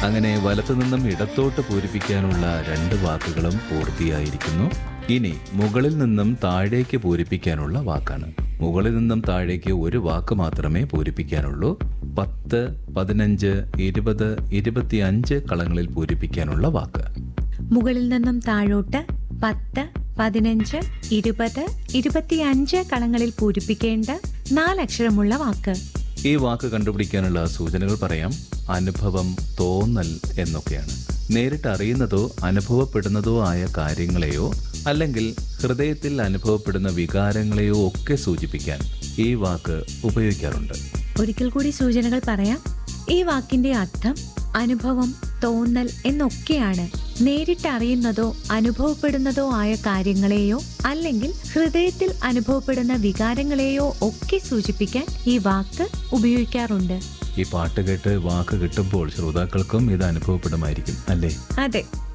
അങ്ങനെ വലത്തു നിന്നും ഇടത്തോട്ട് പൂരിപ്പിക്കാനുള്ള രണ്ട് വാക്കുകളും പൂർത്തിയായിരിക്കുന്നു ഇനി മുകളിൽ നിന്നും താഴേക്ക് പൂരിപ്പിക്കാനുള്ള വാക്കാണ് മുകളിൽ നിന്നും താഴേക്ക് ഒരു വാക്ക് മാത്രമേ പൂരിപ്പിക്കാനുള്ളൂ പത്ത് പതിനഞ്ച് ഇരുപത് ഇരുപത്തിയഞ്ച് കളങ്ങളിൽ പൂരിപ്പിക്കാനുള്ള വാക്ക് മുകളിൽ നിന്നും താഴോട്ട് പത്ത് പതിനഞ്ച് ഇരുപത് ഇരുപത്തിയഞ്ച് കളങ്ങളിൽ പൂരിപ്പിക്കേണ്ട നാലക്ഷരമുള്ള വാക്ക് ഈ വാക്ക് കണ്ടുപിടിക്കാനുള്ള സൂചനകൾ പറയാം അനുഭവം തോന്നൽ എന്നൊക്കെയാണ് നേരിട്ട് അറിയുന്നതോ അനുഭവപ്പെടുന്നതോ ആയ കാര്യങ്ങളെയോ അല്ലെങ്കിൽ ഹൃദയത്തിൽ അനുഭവപ്പെടുന്ന വികാരങ്ങളെയോ ഒക്കെ സൂചിപ്പിക്കാൻ ഈ വാക്ക് ഉപയോഗിക്കാറുണ്ട് ഒരിക്കൽ കൂടി സൂചനകൾ പറയാം ഈ വാക്കിന്റെ അർത്ഥം അനുഭവം തോന്നൽ എന്നൊക്കെയാണ് നേരിട്ട് അറിയുന്നതോ അനുഭവപ്പെടുന്നതോ ആയ കാര്യങ്ങളെയോ അല്ലെങ്കിൽ ഹൃദയത്തിൽ അനുഭവപ്പെടുന്ന വികാരങ്ങളെയോ ഒക്കെ സൂചിപ്പിക്കാൻ ഈ വാക്ക് ഉപയോഗിക്കാറുണ്ട് ഈ പാട്ട് കേട്ട് വാക്ക് കിട്ടുമ്പോൾ ശ്രോതാക്കൾക്കും ഇത് അനുഭവപ്പെടുമായിരിക്കും അല്ലേ അതെ